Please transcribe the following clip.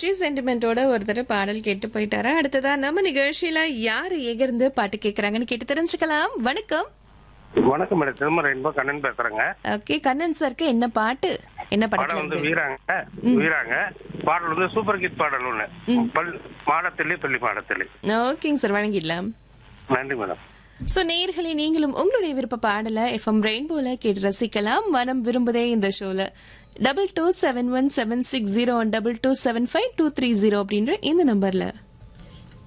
சொல்லியாச்சு சென்டிமெண்டோட ஒருத்தர் பாடல் கேட்டு போயிட்டாரு அடுத்ததா நம்ம நிகழ்ச்சியில யாரு எகிர்ந்து பாட்டு கேக்குறாங்கன்னு கேட்டு தெரிஞ்சுக்கலாம் வணக்கம் வணக்கம் மேடம் திரும்ப ரெயின்போ கண்ணன் பேசுறேங்க ஓகே கண்ணன் சாருக்கு என்ன பாட்டு என்ன படம் படத்துல வந்து இருந்து வீராங்க வீராங்க பாடல் வந்து சூப்பர் கிட் பாடல் ஒண்ணு பல் மாடத்திலே பள்ளி மாடத்திலே ஓகேங்க சார் வழங்கிடலாம் நன்றி மேடம் சோ நேயர்களே நீங்களும் உங்களுடைய விருப்ப பாடல எஃப்எம் ரெயின்போல கேட்டு ரசிக்கலாம் மனம் விரும்புதே இந்த ஷோல double two seven one seven six zero one double two seven five two three zero அப்படின்ற இந்த நம்பர்ல